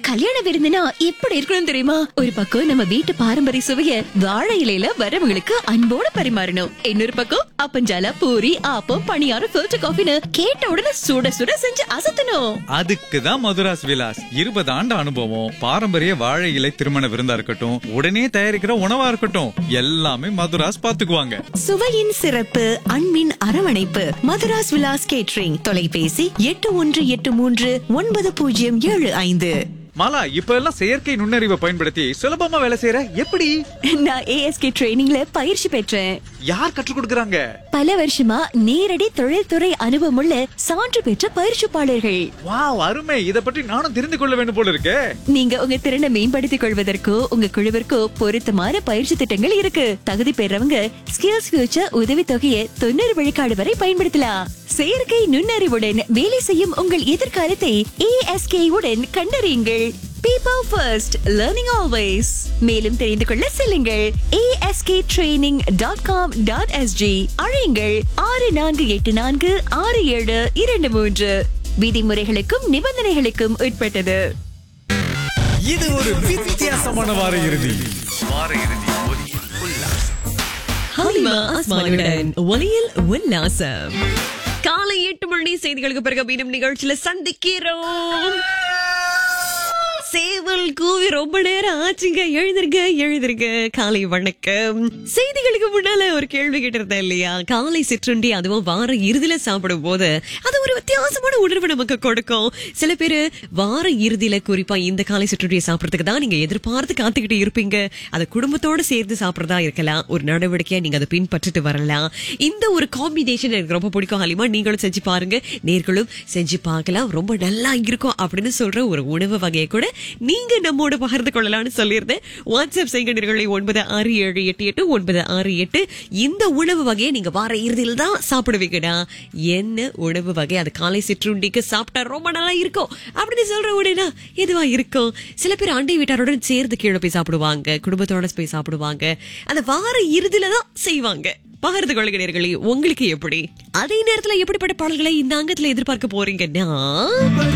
கல்யாண விருந்துனா எப்படி இருக்கணும் தெரியுமா ஒரு பக்கம் நம்ம வீட்டு பாரம்பரிய சுவைய வாழை இலையில வரவங்களுக்கு அன்போட பரிமாறணும் இன்னொரு பக்கம் அப்பஞ்சால பூரி ஆப்பம் பணியாரம் ஃபில்டர் காஃபின்னு கேட்ட உடனே சுட சுட செஞ்சு அசத்தணும் அதுக்கு தான் மதுராஸ் விலாஸ் இருபது ஆண்டு அனுபவம் பாரம்பரிய வாழை இலை திருமண விருந்தா இருக்கட்டும் உடனே தயாரிக்கிற உணவா இருக்கட்டும் எல்லாமே மதுராஸ் பாத்துக்குவாங்க சுவையின் சிறப்பு அன்பின் அரவணைப்பு மதுராஸ் விலாஸ் கேட்ரிங் தொலைபேசி எட்டு ஒன்று எட்டு மூன்று ஒன்பது பூஜ்ஜியம் ஏழு ஐந்து மாலா இப்ப எல்லாம் செயற்கை நுண்ணறிவை பயன்படுத்தி சுலபமா வேலை செய்யற எப்படி நான் ஏஎஸ்கே ட்ரைனிங்ல பயிற்சி பெற்றேன் யார் கற்றுக் கொடுக்கறாங்க பல வருஷமா நேரடி தொழில்துறை அனுபவமுள்ள சான்று பெற்ற பயிற்சிப்பாளர்கள் வாவ் அருமை இத பற்றி நானும் தெரிந்து கொள்ள வேண்டும் போல இருக்கே நீங்க உங்க திறனை மேம்படுத்திக் கொள்வதற்கோ உங்க குழுவிற்கோ பொருத்தமான பயிற்சி திட்டங்கள் இருக்கு தகுதி பெறவங்க ஸ்கில்ஸ் ஃபியூச்சர் உதவி தொகையை தொண்ணூறு விழுக்காடு வரை பயன்படுத்தலாம் செயற்கை நுண்ணறிவுடன் வேலை செய்யும் உங்கள் எதிர்காலத்தை ஏஎஸ்கே உடன் கண்டறியுங்கள் பீப்பிள் ஃபர்ஸ்ட் லேர்னிங் ஆல்வேஸ் மேலும் தெரிந்து கொள்ள செல்லுங்கள் A S K training dot com dot S G அழையுங்கள் ஆறு நான்கு எட்டு நான்கு ஆறு ஏழு இரண்டு மூன்று விதிமுறைகளுக்கும் நிபந்தனைகளுக்கும் உட்பட்டது இது ஒரு வித்தியாசமான வார இறுதி ஹலிமா அஸ்மானுடன் ஒலியில் உல்லாசம் காலை எட்டு மணி செய்திகளுக்கு பிறகு மீண்டும் நிகழ்ச்சியில சந்திக்கிறோம் சேவல் கூவி ரொம்ப நேரம் ஆச்சுங்க எழுதிருங்க எழுதிருங்க காலை வணக்கம் செய்திகளுக்கு முன்னால ஒரு கேள்வி கேட்டிருந்தேன் இல்லையா காலை சிற்றுண்டி அதுவும் வார இறுதியில சாப்பிடும் போது அது ஒரு வித்தியாசமான உணர்வு நமக்கு கொடுக்கும் சில பேரு வார இறுதியில குறிப்பா இந்த காலை சிற்றுண்டியை சாப்பிடறதுக்கு தான் நீங்க எதிர்பார்த்து காத்துக்கிட்டு இருப்பீங்க அதை குடும்பத்தோட சேர்ந்து சாப்பிடறதா இருக்கலாம் ஒரு நடவடிக்கையா நீங்க அதை பின்பற்றிட்டு வரலாம் இந்த ஒரு காம்பினேஷன் எனக்கு ரொம்ப பிடிக்கும் ஹலிமா நீங்களும் செஞ்சு பாருங்க நேர்களும் செஞ்சு பார்க்கலாம் ரொம்ப நல்லா இருக்கும் அப்படின்னு சொல்ற ஒரு உணவு வகையை கூட நீங்க நம்மோட பகிர்ந்து கொள்ளலாம்னு சொல்லியிருந்தேன் வாட்ஸ்அப் செய்கணிகளை ஒன்பது ஆறு ஏழு எட்டு எட்டு ஒன்பது ஆறு எட்டு இந்த உணவு வகையை நீங்க வார இறுதியில் தான் சாப்பிடுவீங்கடா என்ன உணவு வகை அது காலை சிற்றுண்டிக்கு சாப்பிட்டா ரொம்ப நல்லா இருக்கும் அப்படின்னு சொல்ற உடனே எதுவா இருக்கும் சில பேர் அண்டை வீட்டாருடன் சேர்ந்து கீழே போய் சாப்பிடுவாங்க குடும்பத்தோட போய் சாப்பிடுவாங்க அந்த வார இறுதியில தான் செய்வாங்க பகிர்ந்து கொள்கிறீர்களே உங்களுக்கு எப்படி அதே நேரத்துல எப்படிப்பட்ட பாடல்களை இந்த அங்கத்துல எதிர்பார்க்க போறீங்கன்னா